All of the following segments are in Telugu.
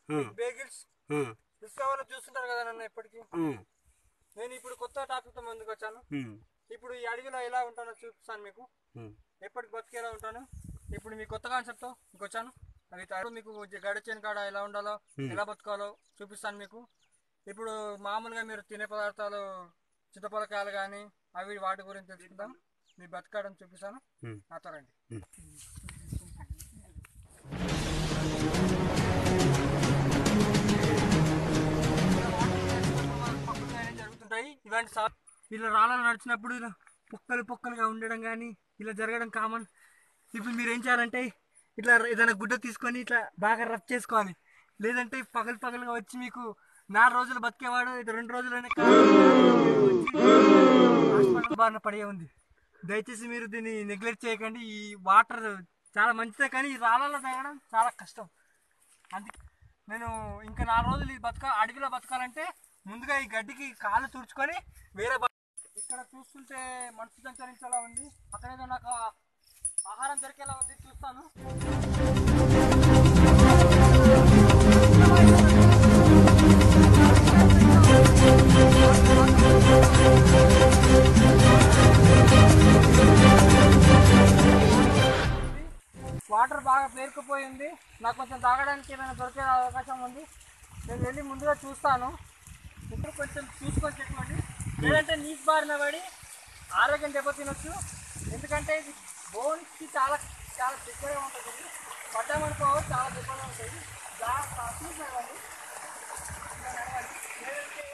ఉమ్, బేగిల్స్ ఉమ్, డిస్కవర్లో చూస్తుంటారు కదా నన్ను ఎప్పటికీ ఉమ్, నేను ఇప్పుడు కొత్త టాపిక్తో ముందుకు వచ్చాను ఉమ్, ఇప్పుడు ఈ అడవిలో ఎలా ఉంటానో చూపిస్తాను మీకు ఉమ్. ఎప్పటికి బతికేలా ఉంటాను ఇప్పుడు మీ కొత్త కాన్సెప్ట్తో ఇంకొచ్చాను అవి తా- మీకు గడిచిన కాడ ఎలా ఉండాలో ఎలా బతకాలో చూపిస్తాను మీకు ఇప్పుడు మామూలుగా మీరు తినే పదార్థాలు చింతపలకాయలు కానీ అవి వాటి గురించి తెలుసుకుందాం మీ బతకడం చూపిస్తాను ఉమ్. నాతో రండి ఉమ్. పక్కన ఏం జరుగుతుంటాయి ఇలాంటి సా ఇలా రాళ్ళలో నడిచినప్పుడు ఇలా పొక్కలు పొక్కలుగా ఉండడం కానీ ఇలా జరగడం కామన్ ఇప్పుడు మీరు ఏం చేయాలంటే ఇట్లా ఏదైనా గుడ్డ తీసుకొని ఇట్లా బాగా రఫ్ చేసుకోవాలి లేదంటే పగలు పగలుగా వచ్చి మీకు నాలుగు రోజులు బతికేవాడు ఇది రెండు రోజులనే హాస్పిటల్ బారిన పడే ఉంది దయచేసి మీరు దీన్ని నెగ్లెక్ట్ చేయకండి ఈ వాటర్ చాలా మంచిదే కానీ ఈ రాళ్ళలో తాగడం చాలా కష్టం అందుకే నేను ఇంకా నాలుగు రోజులు ఈ బతక అడవిలో బతకాలంటే ముందుగా ఈ గడ్డికి కాళ్ళు తుడుచుకొని వేరే బ- ఇక్కడ చూస్తుంటే మనసు సంచరించేలా ఉంది అక్కడేదో నాకు ఆహారం దొరికేలా ఉంది చూస్తాను వాటర్ బాగా పేరుకుపోయింది నాకు కొంచెం తాగడానికి ఏమైనా దొరికే అవకాశం ఉంది నేను వెళ్ళి ముందుగా చూస్తాను ఇప్పుడు కొంచెం చూసుకొని చెట్టుకోండి లేదంటే నీటి బారిన పడి ఆరోగ్యం దెబ్బతినొచ్చు ఎందుకంటే ఇది బోన్స్కి చాలా చాలా దగ్గరగా ఉంటుంది ఇది. పడ్డామనుకో చాలా దెబ్బగా ఉంటుంది జాగ్రత్త చూసి నడవండి. ఇలా నడవండి. లేదంటే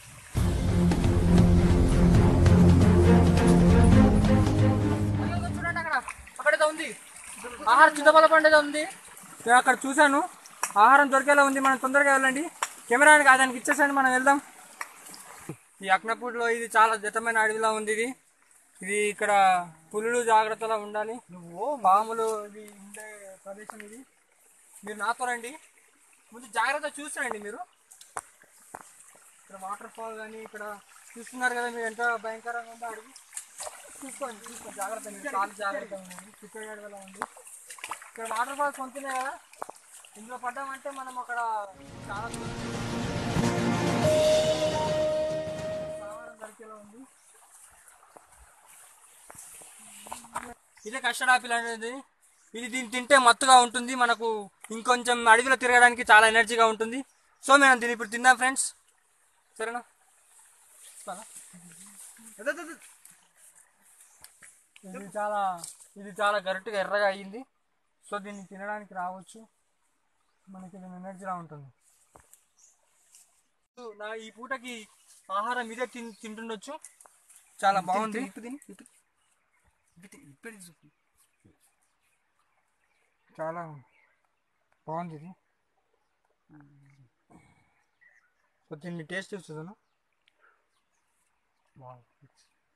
అదిగో చూడండి అక్కడ అక్కడేదో ఉంది ఆహారం చింతపల్ల పండుగ ఉంది నేను అక్కడ చూశాను ఆహారం దొరికేలా ఉంది మనం తొందరగా వెళ్ళండి కెమెరాని దానికి ఇచ్చేసండి మనం వెళ్దాం ఈ అక్నపూడిలో ఇది చాలా దట్టమైన అడవిలా ఉంది ఇది ఇది ఇక్కడ పులులు జాగ్రత్తగా ఉండాలి నువ్వు పాములు ఇవి ఉండే ప్రదేశం ఇది మీరు నాతో రండి ముందు జాగ్రత్త చూసారండి మీరు ఇక్కడ వాటర్ ఫాల్ కానీ ఇక్కడ చూస్తున్నారు కదా మీరు ఎంత భయంకరంగా ఉందో అడవి చూసుకోండి చూసుకోండి జాగ్రత్త మీరు చాలా జాగ్రత్తగా ఉండండి చిత్తడి అడవిలో ఉంది ఇక్కడ వాటర్ ఫాల్స్ పొందుతున్నాయి కదా ఇందులో పడ్డామంటే మనం అక్కడ చాలా సామానం దొరికేలా ఉంది ఇదే కస్టర్డ్ ఆపిల్ అనేది ఇది దీన్ని తింటే మత్తుగా ఉంటుంది మనకు ఇంకొంచెం అడవిలో తిరగడానికి చాలా ఎనర్జీగా ఉంటుంది సో మేము దీన్ని ఇప్పుడు తిందాం ఫ్రెండ్స్ సరేనా చాలా. అదే, అదే, అదే. ఇది చాలా ఇది చాలా గరుటుగా ఎర్రగా అయ్యింది సో దీన్ని తినడానికి రావచ్చు మనకి ఇది ఎనర్జీలా ఉంటుంది నా ఈ పూటకి ఆహారం ఇదే తిన్ తింటుండొచ్చు చాలా బాగుంది చాలా బాగుంది ఇది సో దీన్ని టేస్ట్ చూస్తున్నాను బాగుంది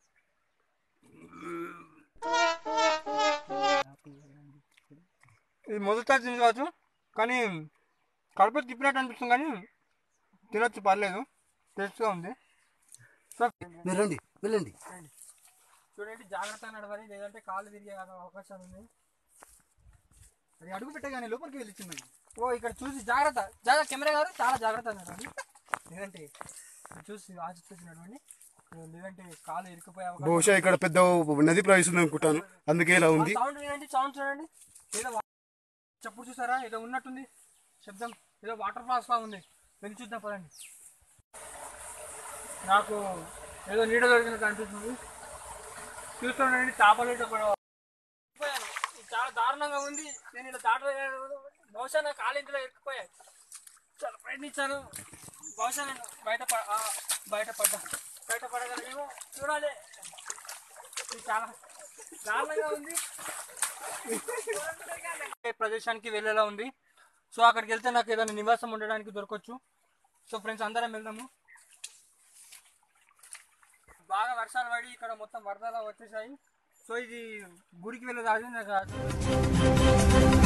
ఇది మొదటిసారి తిని కావచ్చు కానీ కడుపు తిప్పినట్టు అనిపిస్తుంది కానీ తినొచ్చు పర్లేదు టేస్ట్గా ఉంది సో మీరు రండి వెళ్ళండి చూడండి జాగ్రత్త నడవాలి లేదంటే కాళ్ళు తిరిగే అవకాశం ఉంది అది అడుగు పెట్టగానే లోపలికి వెళ్ళి చిన్నది ఓ ఇక్కడ చూసి జాగ్రత్త జాగ్రత్త కెమెరా గారు చాలా జాగ్రత్త నడవండి లేదంటే ఇక్కడ చూసి ఆచితూచి నడవండి లేదంటే కాలు ఇరుక్కుపోయే అవకాశం బహుశా ఇక్కడ పెద్ద నది ప్రవహిస్తుంది అనుకుంటాను అందుకే ఇలా ఉంది సౌండ్ వినండి సౌండ్ చూడండి ఏదో వా- చప్పుడు చూసారా ఏదో ఉన్నట్టుంది శబ్దం ఏదో వాటర్ ఫాల్స్ లా ఉంది వెళ్ళి చూద్దాం పదండి నాకు ఏదో నీడ దొరికినట్టు అనిపిస్తుంది చూస్తుండండి చేపలు ఇటు కూడా పోయాను. ఇది చాలా దారుణంగా ఉంది నేను ఇలా దాటలేదు బహుశా నా కాలు ఇందులో ఎక్కిపోయాయి చాలా ప్రయత్నించాను బహుశా నేను బయట ప- ఆ, బయట పడ్డా బయట పడగలనేమో చూడాలి ఇది చాలా దారుణంగా ఉంది ఏ ప్రదేశానికి వెళ్ళేలా ఉంది సో అక్కడికి వెళ్తే నాకు ఏదైనా నివాసం ఉండడానికి దొరకవచ్చు సో ఫ్రెండ్స్ అందరం వెళ్దాము బాగా వర్షాలు పడి ఇక్కడ మొత్తం వరదలు వచ్చేసాయి సో ఇది గుడికి వెళ్ళేదాది నాకు